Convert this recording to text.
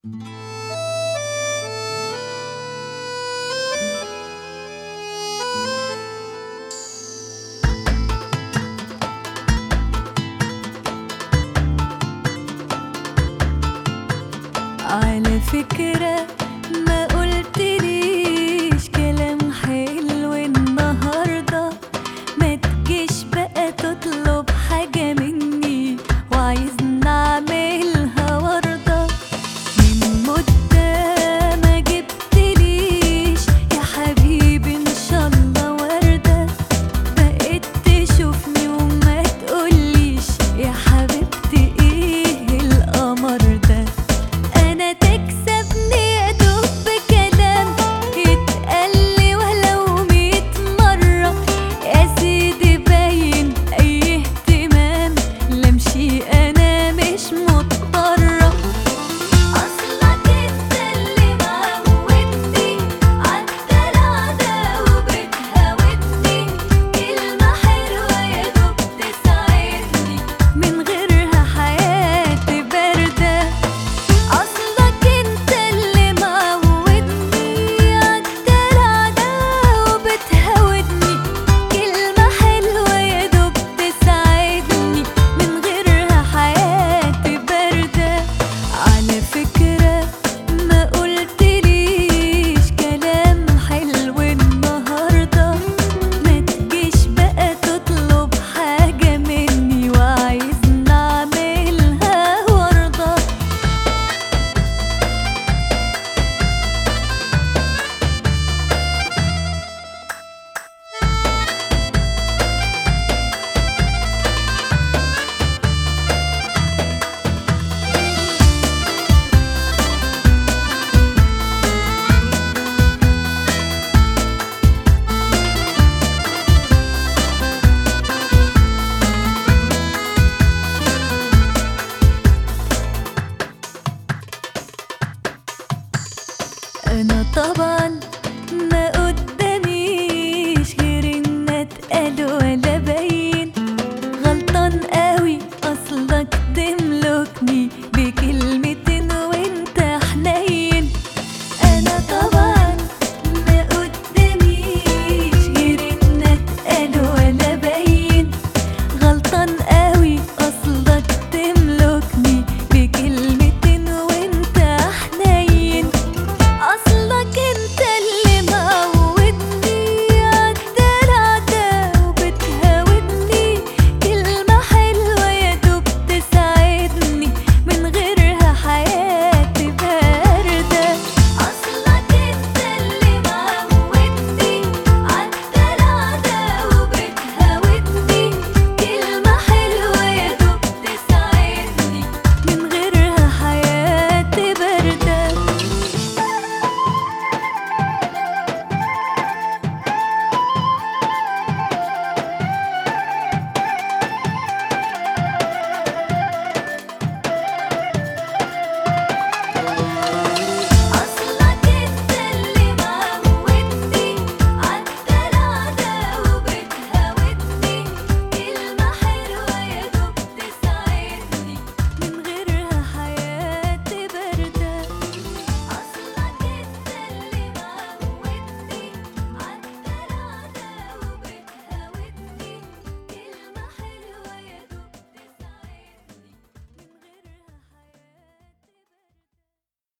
على فكرة ما قلتليش كلام حلو النهاردة ما تجيش بقى تطلب حاجة مني وعايزني اعملها وردة من مدة ما جبتليش يا حبيبي ان شاء الله وردة بقيت تشوفني وما تقوليش يا حبيبتي ايه القمر ده انا تكسبني يا دوب بكلام يتقالي ولو ميت مرة يا سيدي باين اي اهتمام لمشي انا مش مضطرة اصلك انت اللي معودني عالدلع ده وبتهاودني كلمة حلوة يا دوب تسعدني من غيرها حياتي باردة أصلك أنت اللي معودني عالدلع ده وبتهاودني كلمة حلوة يا دوب تسعدني من غيرها حياتي باردة على فكرة ما قلتليش كلام حلو النهاردة ما تجيش بقى تطلب حاجة مني وعايزني أعملها وردة أنا طبعا